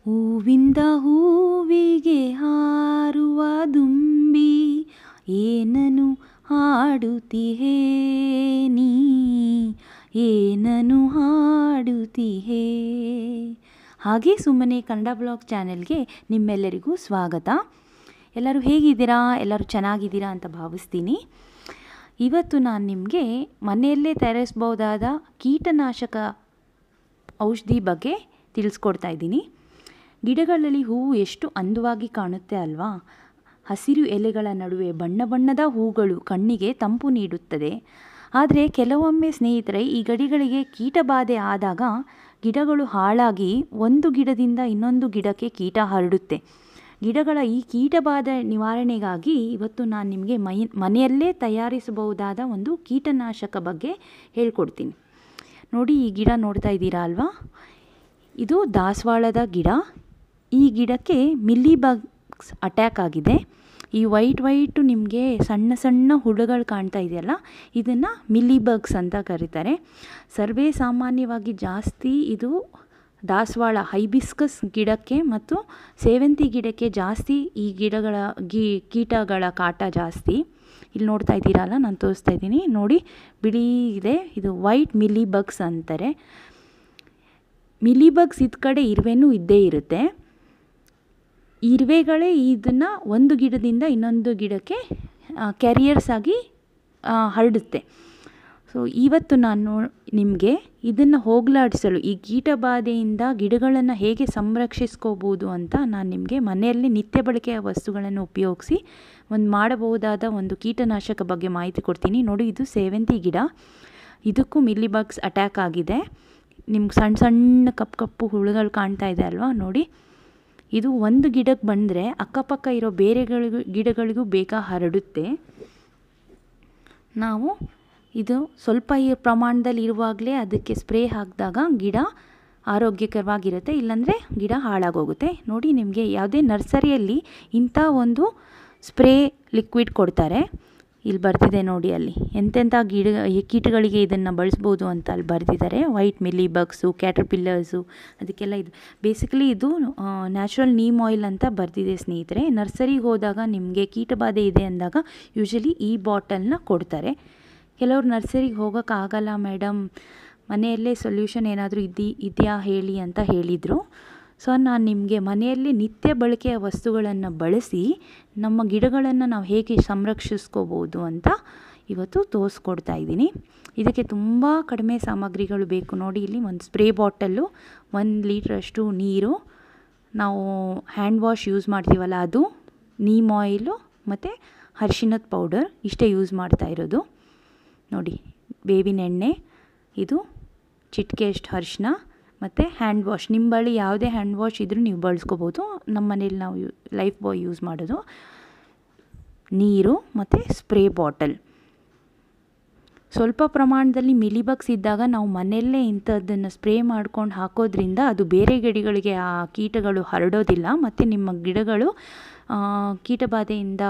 ಹೂವಿಂದ ಹೂವಿಗೆ ಹಾರುವ ದುಂಬಿ ಏನನು ಹಾಡುತ್ತಿಹೇ ನೀ ಏನನು ಹಾಡುತ್ತಿಹೇ ಹಾಗೆ ಸುಮ್ಮನೆ ಕನ್ನಡ ಬ್ಲಾಗ್ ಚಾನೆಲ್ಗೆ ನಿಮ್ಮೆಲ್ಲರಿಗೂ ಸ್ವಾಗತ ಎಲ್ಲರೂ ಹೇಗಿದ್ದೀರಾ ಎಲ್ಲರೂ ಚೆನ್ನಾಗಿದ್ದೀರಾ ಅಂತ ಭಾವಿಸ್ತೀನಿ ಇವತ್ತು ನಾನು ನಿಮಗೆ ಮನೆಯಲ್ಲೇ ತಯಾರಿಸ್ಬೋದಾದ ಕೀಟನಾಶಕ ಔಷಧಿ ಬಗ್ಗೆ ತಿಳಿಸ್ಕೊಡ್ತಾ ಇದ್ದೀನಿ ಗಿಡಗಳಲ್ಲಿ ಹೂವು ಎಷ್ಟು ಅಂದವಾಗಿ ಕಾಣುತ್ತೆ ಅಲ್ವಾ ಹಸಿರು ಎಲೆಗಳ ನಡುವೆ ಬಣ್ಣ ಬಣ್ಣದ ಹೂಗಳು ಕಣ್ಣಿಗೆ ತಂಪು ನೀಡುತ್ತದೆ ಆದರೆ ಕೆಲವೊಮ್ಮೆ ಸ್ನೇಹಿತರೆ ಈ ಗಡಿಗಳಿಗೆ ಕೀಟಬಾಧೆ ಆದಾಗ ಗಿಡಗಳು ಹಾಳಾಗಿ ಒಂದು ಗಿಡದಿಂದ ಇನ್ನೊಂದು ಗಿಡಕ್ಕೆ ಕೀಟ ಹರಡುತ್ತೆ ಗಿಡಗಳ ಈ ಕೀಟಬಾಧೆ ನಿವಾರಣೆಗಾಗಿ ಇವತ್ತು ನಾನು ನಿಮಗೆ ಮೈ ಮನೆಯಲ್ಲೇ ತಯಾರಿಸಬಹುದಾದ ಒಂದು ಕೀಟನಾಶಕ ಬಗ್ಗೆ ಹೇಳ್ಕೊಡ್ತೀನಿ ನೋಡಿ ಈ ಗಿಡ ನೋಡ್ತಾ ಇದ್ದೀರಾ ಅಲ್ವಾ ಇದು ದಾಸವಾಳದ ಗಿಡ ಈ ಗಿಡಕ್ಕೆ ಮಿಲ್ಲಿ ಬಗ್ಸ್ ಅಟ್ಯಾಕ್ ಆಗಿದೆ ಈ ವೈಟ್ ವೈಟು ನಿಮಗೆ ಸಣ್ಣ ಸಣ್ಣ ಹುಳುಗಳು ಕಾಣ್ತಾ ಇದೆಯಲ್ಲ ಇದನ್ನು ಮಿಲ್ಲಿ ಬಗ್ಸ್ ಅಂತ ಕರೀತಾರೆ ಸರ್ವೇ ಸಾಮಾನ್ಯವಾಗಿ ಜಾಸ್ತಿ ಇದು ದಾಸವಾಳ ಹೈಬಿಸ್ಕಸ್ ಗಿಡಕ್ಕೆ ಮತ್ತು ಸೇವಂತಿ ಗಿಡಕ್ಕೆ ಜಾಸ್ತಿ ಈ ಗಿಡಗಳ ಗಿ ಕೀಟಗಳ ಕಾಟ ಜಾಸ್ತಿ ಇಲ್ಲಿ ನೋಡ್ತಾ ಇದ್ದೀರಲ್ಲ ನಾನು ತೋರಿಸ್ತಾ ಇದ್ದೀನಿ ನೋಡಿ ಬಿಳಿ ಇದೆ ಇದು ವೈಟ್ ಮಿಲಿ ಬಗ್ಸ್ ಅಂತಾರೆ ಮಿಲಿ ಬಗ್ಸ್ ಇದ್ದ ಕಡೆ ಇರುವೆನೂ ಇದ್ದೇ ಇರುತ್ತೆ ಇರುವೆಗಳೇ ಇದನ್ನು ಒಂದು ಗಿಡದಿಂದ ಇನ್ನೊಂದು ಗಿಡಕ್ಕೆ ಕ್ಯಾರಿಯರ್ಸ್ ಆಗಿ ಹರಡುತ್ತೆ ಸೊ ಇವತ್ತು ನಾನು ನಿಮಗೆ ಇದನ್ನು ಹೋಗಲಾಡಿಸಲು ಈ ಕೀಟಬಾಧೆಯಿಂದ ಗಿಡಗಳನ್ನು ಹೇಗೆ ಸಂರಕ್ಷಿಸ್ಕೋಬೋದು ಅಂತ ನಾನು ನಿಮಗೆ ಮನೆಯಲ್ಲಿ ನಿತ್ಯ ಬಳಕೆಯ ವಸ್ತುಗಳನ್ನು ಉಪಯೋಗಿಸಿ ಒಂದು ಮಾಡಬಹುದಾದ ಒಂದು ಕೀಟನಾಶಕ ಬಗ್ಗೆ ಮಾಹಿತಿ ಕೊಡ್ತೀನಿ ನೋಡಿ ಇದು ಸೇವಂತಿ ಗಿಡ ಇದಕ್ಕೂ ಮಿಲ್ಲಿ ಬಗ್ಸ್ ಅಟ್ಯಾಕ್ ಆಗಿದೆ ನಿಮ್ಗೆ ಸಣ್ಣ ಸಣ್ಣ ಕಪ್ಪು ಕಪ್ಪು ಹುಳುಗಳು ಕಾಣ್ತಾ ಇದೆ ಅಲ್ವಾ ನೋಡಿ ಇದು ಒಂದು ಗಿಡಕ್ಕೆ ಬಂದರೆ ಅಕ್ಕಪಕ್ಕ ಇರೋ ಬೇರೆಗಳಿಗೂ ಗಿಡಗಳಿಗೂ ಬೇಗ ಹರಡುತ್ತೆ ನಾವು ಇದು ಸ್ವಲ್ಪ ಈ ಪ್ರಮಾಣದಲ್ಲಿ ಇರುವಾಗಲೇ ಅದಕ್ಕೆ ಸ್ಪ್ರೇ ಹಾಕಿದಾಗ ಗಿಡ ಆರೋಗ್ಯಕರವಾಗಿರುತ್ತೆ ಇಲ್ಲಾಂದರೆ ಗಿಡ ಹಾಳಾಗೋಗುತ್ತೆ ನೋಡಿ ನಿಮಗೆ ಯಾವುದೇ ನರ್ಸರಿಯಲ್ಲಿ ಇಂಥ ಒಂದು ಸ್ಪ್ರೇ ಲಿಕ್ವಿಡ್ ಕೊಡ್ತಾರೆ ಇಲ್ಲಿ ಬರ್ತಿದೆ ನೋಡಿ ಅಲ್ಲಿ ಎಂತೆಂಥ ಗಿಡ ಕೀಟಗಳಿಗೆ ಇದನ್ನು ಬಳಸ್ಬೋದು ಅಂತ ಅಲ್ಲಿ ಬರೆದಿದ್ದಾರೆ ವೈಟ್ ಮಿಲ್ಲಿ ಬಗ್ಸು ಕ್ಯಾಟರ್ಪಿಲ್ಲರ್ಸು ಅದಕ್ಕೆಲ್ಲ ಇದು ಬೇಸಿಕಲಿ ಇದು ನ್ಯಾಚುರಲ್ ನೀಮ್ ಆಯಿಲ್ ಅಂತ ಬರೆದಿದೆ ಸ್ನೇಹಿತರೆ ನರ್ಸರಿಗೆ ಹೋದಾಗ ನಿಮಗೆ ಕೀಟಬಾಧೆ ಇದೆ ಅಂದಾಗ ಯೂಶಲಿ ಈ ಬಾಟಲ್ನ ಕೊಡ್ತಾರೆ ಕೆಲವ್ರು ನರ್ಸರಿಗೆ ಹೋಗೋಕ್ಕಾಗಲ್ಲ ಮೇಡಮ್ ಮನೆಯಲ್ಲೇ ಸೊಲ್ಯೂಷನ್ ಏನಾದರೂ ಇದ್ದು ಇದೆಯಾ ಹೇಳಿ ಅಂತ ಹೇಳಿದರು ಸೊ ನಾನು ನಿಮಗೆ ಮನೆಯಲ್ಲಿ ನಿತ್ಯ ಬಳಕೆಯ ವಸ್ತುಗಳನ್ನು ಬಳಸಿ ನಮ್ಮ ಗಿಡಗಳನ್ನು ನಾವು ಹೇಗೆ ಸಂರಕ್ಷಿಸ್ಕೋಬೋದು ಅಂತ ಇವತ್ತು ತೋರಿಸ್ಕೊಡ್ತಾ ಇದ್ದೀನಿ ಇದಕ್ಕೆ ತುಂಬ ಕಡಿಮೆ ಸಾಮಗ್ರಿಗಳು ಬೇಕು ನೋಡಿ ಇಲ್ಲಿ ಒಂದು ಸ್ಪ್ರೇ ಬಾಟಲ್ಲು ಒಂದು ಲೀಟ್ರಷ್ಟು ನೀರು ನಾವು ಹ್ಯಾಂಡ್ ವಾಶ್ ಯೂಸ್ ಮಾಡ್ತೀವಲ್ಲ ಅದು ನೀಮ್ ಆಯಿಲು ಮತ್ತು ಅರಿಶಿನದ ಪೌಡರ್ ಇಷ್ಟೇ ಯೂಸ್ ಮಾಡ್ತಾ ಇರೋದು ನೋಡಿ ಬೇವಿನ ಎಣ್ಣೆ ಇದು ಚಿಟಿಕೆಯಷ್ಟು ಅರಿಶಿನ ಮತ್ತು ಹ್ಯಾಂಡ್ ವಾಶ್ ನಿಮ್ಮ ಬಳಿ ಯಾವುದೇ ಹ್ಯಾಂಡ್ ವಾಶ್ ಇದ್ದರೂ ನೀವು ಬಳಸ್ಕೋಬೋದು ನಮ್ಮ ಮನೇಲಿ ನಾವು ಯು ಲೈಫ್ ಬಾಯ್ ಯೂಸ್ ಮಾಡೋದು ನೀರು ಮತ್ತು ಸ್ಪ್ರೇ ಬಾಟಲ್ ಸ್ವಲ್ಪ ಪ್ರಮಾಣದಲ್ಲಿ ಮಿಲಿಬಗ್ಸ್ ಇದ್ದಾಗ ನಾವು ಮನೆಯಲ್ಲೇ ಇಂಥದ್ದನ್ನು ಸ್ಪ್ರೇ ಮಾಡ್ಕೊಂಡು ಹಾಕೋದ್ರಿಂದ ಅದು ಬೇರೆ ಗಿಡಗಳಿಗೆ ಆ ಕೀಟಗಳು ಹರಡೋದಿಲ್ಲ ಮತ್ತು ನಿಮ್ಮ ಗಿಡಗಳು ಕೀಟಬಾಧೆಯಿಂದ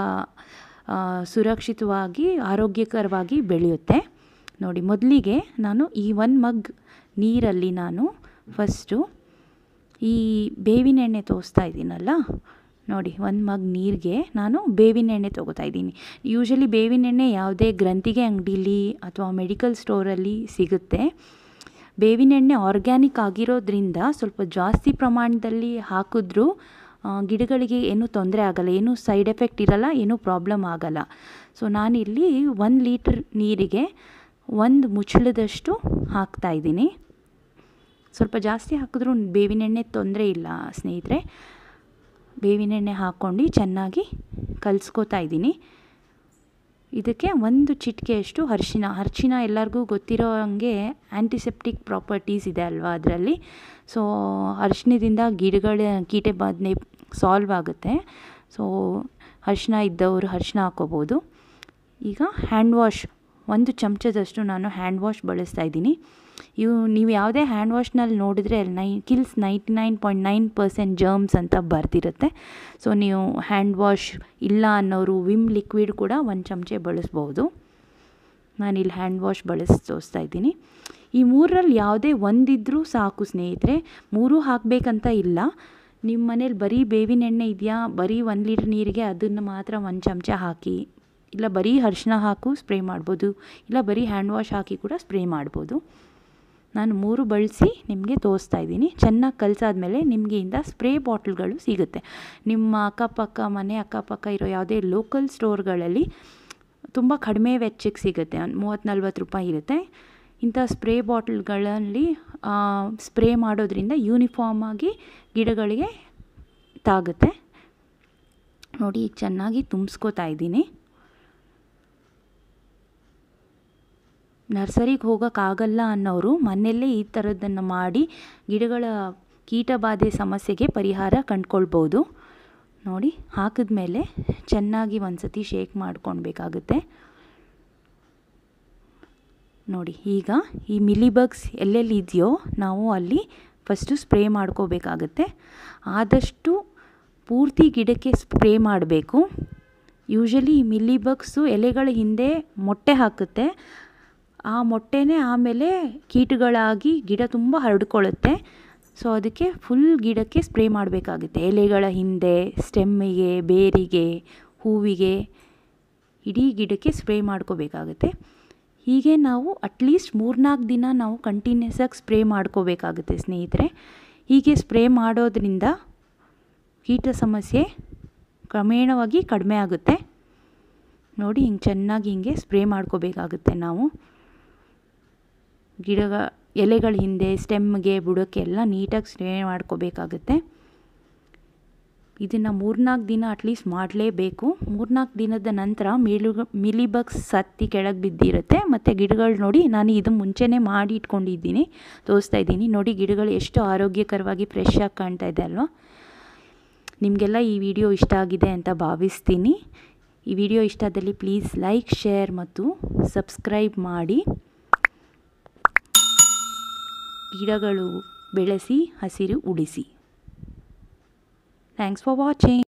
ಸುರಕ್ಷಿತವಾಗಿ ಆರೋಗ್ಯಕರವಾಗಿ ಬೆಳೆಯುತ್ತೆ ನೋಡಿ ಮೊದಲಿಗೆ ನಾನು ಈ ಒನ್ ಮಗ್ ನೀರಲ್ಲಿ ನಾನು ಫಸ್ಟು ಈ ಬೇವಿನ ಎಣ್ಣೆ ತೋರಿಸ್ತಾ ಇದ್ದೀನಲ್ಲ ನೋಡಿ ಒಂದು ಮಗ್ ನೀರಿಗೆ ನಾನು ಬೇವಿನ ಎಣ್ಣೆ ತೊಗೋತಾ ಇದ್ದೀನಿ ಯೂಶಲಿ ಬೇವಿನ ಎಣ್ಣೆ ಯಾವುದೇ ಗ್ರಂಥಿಗೆ ಅಂಗಡೀಲಿ ಅಥವಾ ಮೆಡಿಕಲ್ ಸ್ಟೋರಲ್ಲಿ ಸಿಗುತ್ತೆ ಬೇವಿನ ಎಣ್ಣೆ ಆರ್ಗ್ಯಾನಿಕ್ ಆಗಿರೋದ್ರಿಂದ ಸ್ವಲ್ಪ ಜಾಸ್ತಿ ಪ್ರಮಾಣದಲ್ಲಿ ಹಾಕಿದ್ರೂ ಗಿಡಗಳಿಗೆ ಏನೂ ತೊಂದರೆ ಆಗಲ್ಲ ಏನೂ ಸೈಡ್ ಎಫೆಕ್ಟ್ ಇರಲ್ಲ ಏನೂ ಪ್ರಾಬ್ಲಮ್ ಆಗಲ್ಲ ಸೊ ನಾನಿಲ್ಲಿ ಒಂದು ಲೀಟ್ರ್ ನೀರಿಗೆ ಒಂದು ಮುಚ್ಚಳದಷ್ಟು ಹಾಕ್ತಾಯಿದ್ದೀನಿ ಸ್ವಲ್ಪ ಜಾಸ್ತಿ ಹಾಕಿದ್ರೂ ಬೇವಿನ ಎಣ್ಣೆ ತೊಂದರೆ ಇಲ್ಲ ಸ್ನೇಹಿತರೆ ಬೇವಿನ ಎಣ್ಣೆ ಹಾಕ್ಕೊಂಡು ಚೆನ್ನಾಗಿ ಕಲಿಸ್ಕೋತಾ ಇದ್ದೀನಿ ಇದಕ್ಕೆ ಒಂದು ಚಿಟಿಕೆಯಷ್ಟು ಅರಿಶಿನ ಅರಿಶಿನ ಎಲ್ಲರಿಗೂ ಗೊತ್ತಿರೋ ಹಂಗೆ ಆ್ಯಂಟಿಸೆಪ್ಟಿಕ್ ಪ್ರಾಪರ್ಟೀಸ್ ಇದೆ ಅಲ್ವಾ ಅದರಲ್ಲಿ ಸೊ ಅರಿಶಿನದಿಂದ ಗಿಡಗಳ ಕೀಟಬಾಧೆ ಸಾಲ್ವ್ ಆಗುತ್ತೆ ಸೊ ಅರಿಶಿನ ಇದ್ದವರು ಅರಿಶಿನ ಹಾಕ್ಕೋಬೋದು ಈಗ ಹ್ಯಾಂಡ್ ವಾಶ್ ಒಂದು ಚಮಚದಷ್ಟು ನಾನು ಹ್ಯಾಂಡ್ ವಾಶ್ ಬಳಸ್ತಾ ಇದ್ದೀನಿ ಇವು ನೀವು ಯಾವುದೇ ಹ್ಯಾಂಡ್ ವಾಶ್ನಲ್ಲಿ ನೋಡಿದ್ರೆ ಅಲ್ಲಿ ನೈ kills ninety nine point nine percent germs ಅಂತ ಬರ್ತಿರುತ್ತೆ ಸೊ ನೀವು ಹ್ಯಾಂಡ್ ವಾಶ್ ಇಲ್ಲ ಅನ್ನೋರು ವಿಮ್ ಲಿಕ್ವಿಡ್ ಕೂಡ ಒಂದು ಚಮಚೆ ಬಳಸ್ಬೋದು ನಾನಿಲ್ಲಿ ಹ್ಯಾಂಡ್ ವಾಶ್ ಬಳಸಿ ತೋರಿಸ್ತಾ ಇದ್ದೀನಿ ಈ ಮೂರರಲ್ಲಿ ಯಾವುದೇ ಒಂದಿದ್ರೂ ಸಾಕು ಸ್ನೇಹಿತರೆ ಮೂರೂ ಹಾಕಬೇಕಂತ ಇಲ್ಲ ನಿಮ್ಮ ಮನೇಲಿ ಬರೀ ಬೇವಿನ ಎಣ್ಣೆ ಇದೆಯಾ ಬರೀ ಒಂದು ಲೀಟ್ರ್ ನೀರಿಗೆ ಅದನ್ನು ಮಾತ್ರ ಒಂದು ಚಮಚ ಹಾಕಿ ಇಲ್ಲ ಬರೀ ಅರಿಶಿನ ಹಾಕು ಸ್ಪ್ರೇ ಮಾಡ್ಬೋದು ಇಲ್ಲ ಬರೀ ಹ್ಯಾಂಡ್ ವಾಶ್ ಹಾಕಿ ಕೂಡ ಸ್ಪ್ರೇ ಮಾಡ್ಬೋದು ನಾನು ಮೂರು ಬಳಸಿ ನಿಮಗೆ ತೋರಿಸ್ತಾ ಇದ್ದೀನಿ ಚೆನ್ನಾಗಿ ಕಲಸಾದ್ಮೇಲೆ ನಿಮಗೆ ಇಂದ ಸ್ಪ್ರೇ ಬಾಟ್ಲ್ಗಳು ಸಿಗುತ್ತೆ ನಿಮ್ಮ ಅಕ್ಕಪಕ್ಕ ಮನೆ ಅಕ್ಕಪಕ್ಕ ಇರೋ ಯಾವುದೇ ಲೋಕಲ್ ಸ್ಟೋರ್ಗಳಲ್ಲಿ ತುಂಬ ಕಡಿಮೆ ವೆಚ್ಚಕ್ಕೆ ಸಿಗುತ್ತೆ ಒಂದು ಮೂವತ್ತು ನಲ್ವತ್ತು ರೂಪಾಯಿ ಇರುತ್ತೆ ಇಂಥ ಸ್ಪ್ರೇ ಬಾಟ್ಲ್ಗಳಲ್ಲಿ ಸ್ಪ್ರೇ ಮಾಡೋದ್ರಿಂದ ಯೂನಿಫಾರ್ಮ್ ಆಗಿ ಗಿಡಗಳಿಗೆ ತಾಗುತ್ತೆ ನೋಡಿ ಈಗ ಚೆನ್ನಾಗಿ ತುಂಬಿಸ್ಕೋತಾ ಇದ್ದೀನಿ ನರ್ಸರಿಗೆ ಹೋಗೋಕ್ಕಾಗಲ್ಲ ಅನ್ನೋರು ಮನೆಯಲ್ಲೇ ಈ ಥರದ್ದನ್ನು ಮಾಡಿ ಗಿಡಗಳ ಕೀಟಬಾಧೆ ಸಮಸ್ಯೆಗೆ ಪರಿಹಾರ ಕಂಡ್ಕೊಳ್ಬೋದು ನೋಡಿ ಹಾಕಿದ್ಮೇಲೆ ಚೆನ್ನಾಗಿ ಒಂದು ಸತಿ ಶೇಕ್ ಮಾಡ್ಕೊಳ್ಬೇಕಾಗುತ್ತೆ ನೋಡಿ ಈಗ ಈ ಮಿಲಿಬಗ್ಸ್ ಎಲ್ಲೆಲ್ಲಿ ಇದೆಯೋ ನಾವು ಅಲ್ಲಿ ಫಸ್ಟು ಸ್ಪ್ರೇ ಮಾಡ್ಕೋಬೇಕಾಗತ್ತೆ ಆದಷ್ಟು ಪೂರ್ತಿ ಗಿಡಕ್ಕೆ ಸ್ಪ್ರೇ ಮಾಡಬೇಕು ಯೂಶಲಿ ಈ ಮಿಲಿಬಗ್ಸು ಎಲೆಗಳ ಹಿಂದೆ ಮೊಟ್ಟೆ ಹಾಕುತ್ತೆ ಆ ಮೊಟ್ಟೆನೇ ಆಮೇಲೆ ಕೀಟಗಳಾಗಿ ಗಿಡ ತುಂಬ ಹರಡ್ಕೊಳ್ಳುತ್ತೆ ಸೊ ಅದಕ್ಕೆ ಫುಲ್ ಗಿಡಕ್ಕೆ ಸ್ಪ್ರೇ ಮಾಡಬೇಕಾಗುತ್ತೆ ಎಲೆಗಳ ಹಿಂದೆ ಸ್ಟೆಮ್ಮಿಗೆ ಬೇರಿಗೆ ಹೂವಿಗೆ ಇಡೀ ಗಿಡಕ್ಕೆ ಸ್ಪ್ರೇ ಮಾಡ್ಕೋಬೇಕಾಗುತ್ತೆ ಹೀಗೆ ನಾವು ಅಟ್ಲೀಸ್ಟ್ ಮೂರ್ನಾಲ್ಕು ದಿನ ನಾವು ಕಂಟಿನ್ಯೂಸ್ ಆಗಿ ಸ್ಪ್ರೇ ಮಾಡ್ಕೋಬೇಕಾಗುತ್ತೆ ಸ್ನೇಹಿತರೆ ಹೀಗೆ ಸ್ಪ್ರೇ ಮಾಡೋದ್ರಿಂದ ಕೀಟ ಸಮಸ್ಯೆ ಕ್ರಮೇಣವಾಗಿ ಕಡಿಮೆ ಆಗುತ್ತೆ ನೋಡಿ ಹಿಂಗೆ ಚೆನ್ನಾಗಿ ಹಿಂಗೆ ಸ್ಪ್ರೇ ಮಾಡ್ಕೋಬೇಕಾಗುತ್ತೆ ನಾವು ಗಿಡಗ ಎಲೆಗಳ ಹಿಂದೆ ಸ್ಟೆಮ್ಗೆ ಬುಡಕ್ಕೆಲ್ಲ ನೀಟಾಗಿ ಸ್ಪ್ರೇ ಮಾಡ್ಕೋಬೇಕಾಗುತ್ತೆ ಇದನ್ನು ಮೂರ್ನಾಲ್ಕು ದಿನ ಅಟ್ಲೀಸ್ಟ್ ಮಾಡಲೇಬೇಕು ಮೂರ್ನಾಲ್ಕು ದಿನದ ನಂತರ ಮಿಲು ಮಿಲಿಬಗ್ಸ್ ಸತ್ತಿ ಕೆಳಗೆ ಬಿದ್ದಿರುತ್ತೆ ಮತ್ತು ಗಿಡಗಳು ನೋಡಿ ನಾನು ಇದು ಮುಂಚೆನೇ ಮಾಡಿ ಇಟ್ಕೊಂಡಿದ್ದೀನಿ ತೋರಿಸ್ತಾ ಇದ್ದೀನಿ ನೋಡಿ ಗಿಡಗಳು ಎಷ್ಟು ಆರೋಗ್ಯಕರವಾಗಿ ಫ್ರೆಶ್ ಆಗಿ ಕಾಣ್ತಾ ಇದೆ ಅಲ್ವಾ ನಿಮಗೆಲ್ಲ ಈ ವಿಡಿಯೋ ಇಷ್ಟ ಆಗಿದೆ ಅಂತ ಭಾವಿಸ್ತೀನಿ ಈ ವಿಡಿಯೋ ಇಷ್ಟದಲ್ಲಿ ಪ್ಲೀಸ್ ಲೈಕ್ ಶೇರ್ ಮತ್ತು ಸಬ್ಸ್ಕ್ರೈಬ್ ಮಾಡಿ ಗಿಡಗಳು ಬೆಳೆಸಿ ಹಸಿರು ಉಳಿಸಿ ಥ್ಯಾಂಕ್ಸ್ ಫಾರ್ ವಾಚಿಂಗ್